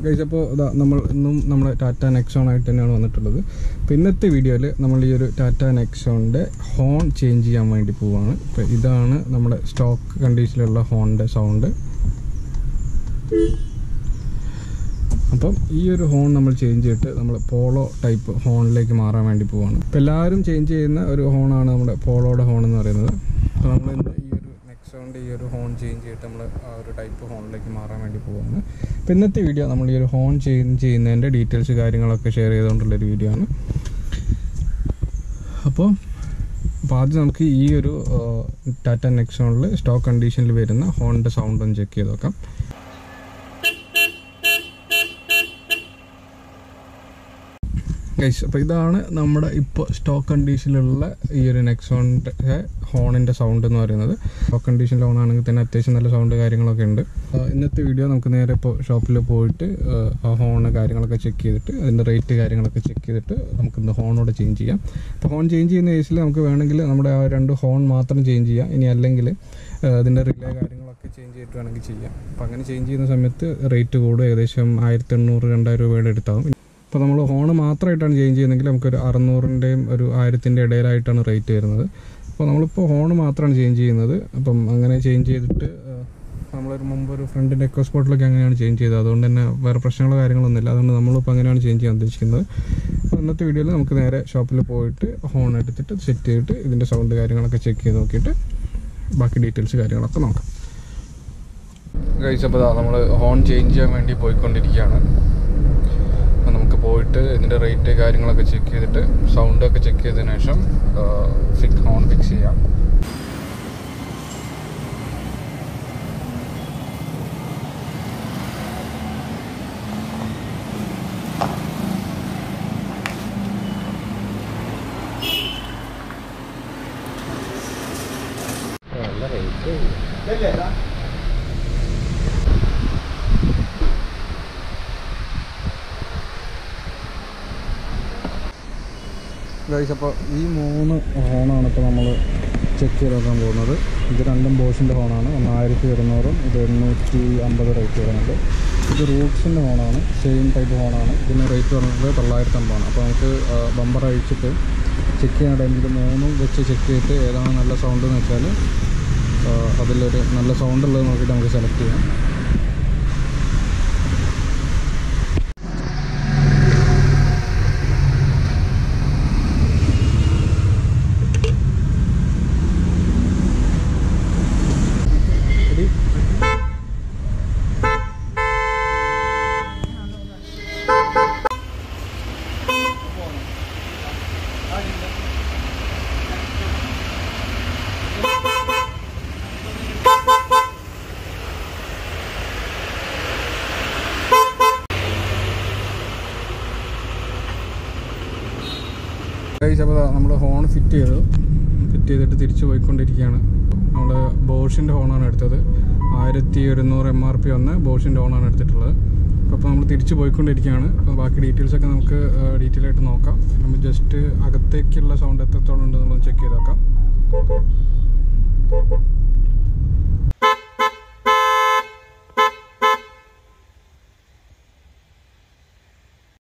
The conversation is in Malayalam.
കഴിച്ചപ്പോൾ ഇതാ നമ്മൾ ഇന്നും നമ്മൾ ടാറ്റ നെക്സോൺ ആയിട്ട് തന്നെയാണ് വന്നിട്ടുള്ളത് അപ്പോൾ ഇന്നത്തെ വീഡിയോയിൽ നമ്മൾ ഈ ഒരു ടാറ്റ നെക്സോണിൻ്റെ ഹോൺ ചേഞ്ച് ചെയ്യാൻ വേണ്ടി പോവുകയാണ് അപ്പോൾ ഇതാണ് നമ്മുടെ സ്റ്റോക്ക് കണ്ടീഷനിലുള്ള ഹോണിൻ്റെ സൗണ്ട് അപ്പം ഈ ഒരു ഹോൺ നമ്മൾ ചേഞ്ച് ചെയ്തിട്ട് നമ്മൾ പോളോ ടൈപ്പ് ഹോണിലേക്ക് മാറാൻ വേണ്ടി പോവാണ് ഇപ്പം എല്ലാവരും ചേഞ്ച് ചെയ്യുന്ന ഒരു ഹോണാണ് നമ്മുടെ പോളോയുടെ ഹോൺ എന്ന് പറയുന്നത് അപ്പോൾ നമ്മൾ ഇന്ന് ഈ ഒരു നെക്സോണിൻ്റെ ഈ ഒരു ഹോൺ ചേഞ്ച് ചെയ്തിട്ട് നമ്മൾ ആ ഒരു ടൈപ്പ് ഹോണിലേക്ക് മാറാൻ വേണ്ടി പോവാണ് അപ്പോൾ ഇന്നത്തെ വീഡിയോ നമ്മൾ ഈ ഒരു ഹോൺ ചേഞ്ച് ചെയ്യുന്നതിൻ്റെ ഡീറ്റെയിൽസ് കാര്യങ്ങളൊക്കെ ഷെയർ ചെയ്തുകൊണ്ടുള്ളൊരു വീഡിയോ ആണ് അപ്പോൾ അപ്പോൾ ആദ്യം നമുക്ക് ഈ ഒരു ടാറ്റ നെക്സോണിൽ സ്റ്റോക്ക് കണ്ടീഷനിൽ വരുന്ന ഹോണിൻ്റെ സൗണ്ട് ഒന്ന് ചെക്ക് ചെയ്ത് നോക്കാം ഗൈസ് അപ്പോൾ ഇതാണ് നമ്മുടെ ഇപ്പോൾ സ്റ്റോക്ക് കണ്ടീഷനിലുള്ള ഈ ഒരു നെക്സോണിൻ്റെ ഹോണിൻ്റെ സൗണ്ട് എന്ന് പറയുന്നത് സ്റ്റോക്ക് കണ്ടീഷനിൽ ഹോൺ ആണെങ്കിൽ തന്നെ അത്യാവശ്യം നല്ല സൗണ്ട് കാര്യങ്ങളൊക്കെ ഉണ്ട് ആ, ഇന്നത്തെ വീഡിയോ നമുക്ക് നേരെ ഇപ്പോൾ ഷോപ്പിൽ പോയിട്ട് ആ, ആ ഹോണ് കാര്യങ്ങളൊക്കെ ചെക്ക് ചെയ്തിട്ട് അതിൻ്റെ റേറ്റ് കാര്യങ്ങളൊക്കെ ചെക്ക് ചെയ്തിട്ട് നമുക്ക് ഇന്ന് ഹോണോടെ ചേഞ്ച് ചെയ്യാം അപ്പോൾ ഹോൺ ചേഞ്ച് ചെയ്യുന്ന കേസിൽ നമുക്ക് വേണമെങ്കിൽ നമ്മുടെ ആ രണ്ട് ഹോൺ മാത്രം ചേഞ്ച് ചെയ്യാം ഇനി അല്ലെങ്കിൽ അതിൻ്റെ റിലേ കാര്യങ്ങളൊക്കെ ചേഞ്ച് ചെയ്തിട്ട് വേണമെങ്കിൽ ചെയ്യാം അപ്പോൾ അങ്ങനെ ചേഞ്ച് ചെയ്യുന്ന സമയത്ത് റേറ്റ് കൂടും ഏകദേശം ആയിരത്തി എണ്ണൂറ് രണ്ടായിരം രൂപയുടെ അടുത്താവും ഇപ്പോൾ നമ്മൾ ഹോണ് മാത്രമായിട്ടാണ് ചേഞ്ച് ചെയ്യുന്നതെങ്കിൽ നമുക്കൊരു അറുന്നൂറിൻ്റെയും ഒരു ആയിരത്തിൻ്റെ ഇടയിലായിട്ടാണ് റേറ്റ് വരുന്നത് അപ്പോൾ നമ്മളിപ്പോൾ ഹോണ് മാത്രമാണ് ചേഞ്ച് ചെയ്യുന്നത് അപ്പം അങ്ങനെ ചേഞ്ച് ചെയ്തിട്ട് ആ, നമ്മളൊരു മുമ്പ് ഒരു ഫ്രണ്ടിൻ്റെ എക്കോ സ്പോട്ടിലൊക്കെ അങ്ങനെയാണ് ചേഞ്ച് ചെയ്തത് അതുകൊണ്ട് തന്നെ വേറെ പ്രശ്നങ്ങളോ കാര്യങ്ങളൊന്നുമില്ല അതുകൊണ്ട് നമ്മളിപ്പോൾ അങ്ങനെയാണ് ചേഞ്ച് ചെയ്യാൻ ഉദ്ദേശിക്കുന്നത് അപ്പോൾ ഇന്നത്തെ വീഡിയോയിൽ നമുക്ക് നേരെ ഷോപ്പിൽ പോയിട്ട് ഹോൺ എടുത്തിട്ട് സെറ്റ് ചെയ്തിട്ട് ഇതിൻ്റെ സൗണ്ട് കാര്യങ്ങളൊക്കെ ചെക്ക് ചെയ്ത് നോക്കിയിട്ട് ബാക്കി ഡീറ്റെയിൽസ് കാര്യങ്ങളൊക്കെ നോക്കാം കഴിച്ചപ്പോൾ നമ്മൾ ഹോൺ ചേഞ്ച് ചെയ്യാൻ വേണ്ടി പോയിക്കൊണ്ടിരിക്കുകയാണ് അപ്പോൾ നമുക്ക് പോയിട്ട് ഇതിൻ്റെ റേറ്റ് കാര്യങ്ങളൊക്കെ ചെക്ക് ചെയ്തിട്ട് സൗണ്ടൊക്കെ ചെക്ക് ചെയ്തതിന് ശേഷം ഫിക് ഹോൺ ഫിക്സ് ചെയ്യാം നല്ല റേറ്റ് ഗൈസ് അപ്പോൾ ഈ മൂന്ന് ഹോണാണ് ഇപ്പോൾ നമ്മൾ ചെക്ക് ചെയ്ത് നോക്കാൻ പോകുന്നത് ഇത് രണ്ടും ബോഷിൻ്റെ ഹോണാണ് ഒന്ന് ആയിരത്തി ഒരുന്നൂറും ഇത് എണ്ണൂറ്റി അമ്പത് റേറ്റ് വരുന്നുണ്ട് ഇത് റൂട്ട്സിൻ്റെ ഹോണാണ് സെയിം ടൈപ്പ് ഹോണാണ് ഇതിന് റേറ്റ് പറഞ്ഞത് തൊള്ളായിരത്തി അമ്പതാണ് അപ്പോൾ നമുക്ക് ബമ്പർ അഴിച്ചിട്ട് ചെക്ക് ചെയ്യാൻ ടൈമിൽ മൂന്നും വെച്ച് ചെക്ക് ചെയ്തിട്ട് ഏതാണ് നല്ല സൗണ്ട് എന്ന് വെച്ചാൽ ആ, അതിലൊരു നല്ല സൗണ്ട് ഉള്ളത് നോക്കിയിട്ട് നമുക്ക് സെലക്ട് ചെയ്യാം Ready? അപ്പോൾ നമ്മൾ ഹോൺ ഫിറ്റ് ചെയ്തു ഫിറ്റ് ചെയ്തിട്ട് തിരിച്ച് പോയിക്കൊണ്ടിരിക്കുകയാണ് നമ്മൾ ബോഷിൻ്റെ ഹോണാണ് എടുത്തത് ആയിരത്തി ഒരുന്നൂറ് എം ആർ പി വന്ന് ബോഷിൻ്റെ ഹോണാണ് എടുത്തിട്ടുള്ളത് അപ്പോൾ നമ്മൾ തിരിച്ച് പോയിക്കൊണ്ടിരിക്കുകയാണ് അപ്പോൾ ബാക്കി ഡീറ്റെയിൽസ് ഒക്കെ നമുക്ക് ഡീറ്റെയിൽ ആയിട്ട് നോക്കാം നമ്മൾ ജസ്റ്റ് അകത്തേക്കുള്ള സൗണ്ട് എത്രത്തോളം ഉണ്ടെന്നുള്ളത് ചെക്ക് ചെയ്ത് നോക്കാം